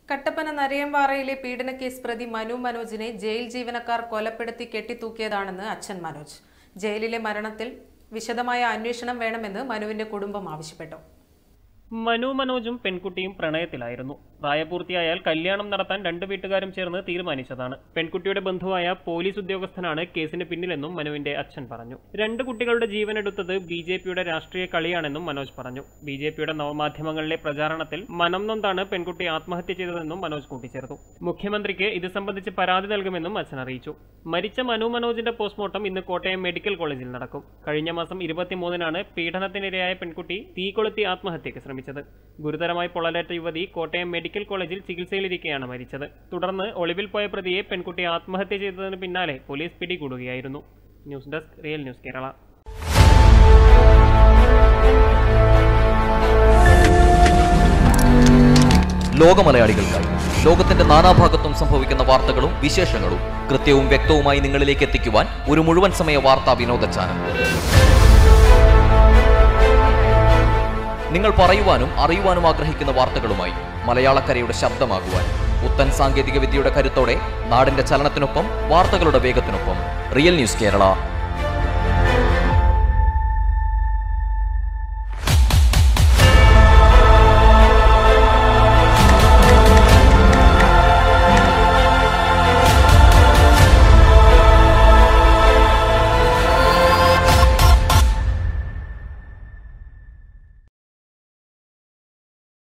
കട്ടപ്പന നരയമ്പാറയിലെ പീഡനക്കേസ് പ്രതി മനു മനോജിനെ ജയിൽ ജീവനക്കാർ കൊലപ്പെടുത്തി കെട്ടിത്തൂക്കിയതാണെന്ന് അച്ഛൻ മനോജ് ജയിലിലെ മരണത്തിൽ വിശദമായ അന്വേഷണം വേണമെന്ന് മനുവിന്റെ കുടുംബം ആവശ്യപ്പെട്ടു മനു മനോജും പെൺകുട്ടിയും പ്രണയത്തിലായിരുന്നു പ്രായപൂർത്തിയായാൽ കല്യാണം നടത്താൻ രണ്ട് വീട്ടുകാരും ചേർന്ന് തീരുമാനിച്ചതാണ് പെൺകുട്ടിയുടെ ബന്ധുവായ പോലീസ് ഉദ്യോഗസ്ഥനാണ് കേസിന് പിന്നിലെന്നും മനുവിന്റെ അച്ഛൻ പറഞ്ഞു രണ്ട് കുട്ടികളുടെ ജീവനെടുത്തത് ബി ജെ പിയുടെ രാഷ്ട്രീയ കളിയാണെന്നും മനോജ് പറഞ്ഞു ബി ജെ പിയുടെ നവമാധ്യമങ്ങളിലെ പ്രചാരണത്തിൽ മനം നൊന്താണ് പെൺകുട്ടി ആത്മഹത്യ ചെയ്തതെന്നും മനോജ് കൂട്ടിച്ചേർത്തു മുഖ്യമന്ത്രിക്ക് ഇത് സംബന്ധിച്ച് പരാതി നൽകുമെന്നും അച്ഛൻ അറിയിച്ചു മരിച്ച മനു മനോജിന്റെ പോസ്റ്റ്മോർട്ടം ഇന്ന് കോട്ടയം മെഡിക്കൽ കോളേജിൽ നടക്കും കഴിഞ്ഞ മാസം ഇരുപത്തിമൂന്നിനാണ് പീഡനത്തിനിരയായ പെൺകുട്ടി തീ കൊളുത്തി ആത്മഹത്യക്ക് ശ്രമിച്ചത് ഗുരുതരമായി പൊള്ളലേറ്റ യുവതി കോട്ടയം മെഡിക്കൽ കോളേജിൽ ചികിത്സയിലിരിക്കെയാണ് മരിച്ചത് തുടർന്ന് ഒളിവിൽ പോയ പ്രതിയെ പെൺകുട്ടി ആത്മഹത്യ ചെയ്തതിന് പിന്നാലെ പോലീസ് പിടികൂടുകയായിരുന്നു news desk real news Kerala ലോകമലയാളികൾക്കായി ലോകത്തിന്റെ നാനാഭാഗത്തും സംഭവിക്കുന്ന വാർത്തകളും വിശേഷങ്ങളും കൃത്യവും വ്യക്തവുമായി നിങ്ങളിലേക്ക് എത്തിക്കുവാൻ ഒരു മുഴുവൻ സമയ വാർത്താ വിനോദ ചാനൽ നിങ്ങൾ പറയുവാനും അറിയുവാനും ആഗ്രഹിക്കുന്ന വാർത്തകളുമായി മലയാളക്കരയുടെ ശബ്ദമാകുവാൻ പുത്തൻ സാങ്കേതിക വിദ്യയുടെ കരുത്തോടെ നാടിന്റെ ചലനത്തിനൊപ്പം വാർത്തകളുടെ വേഗത്തിനൊപ്പം റിയൽ ന്യൂസ് കേരള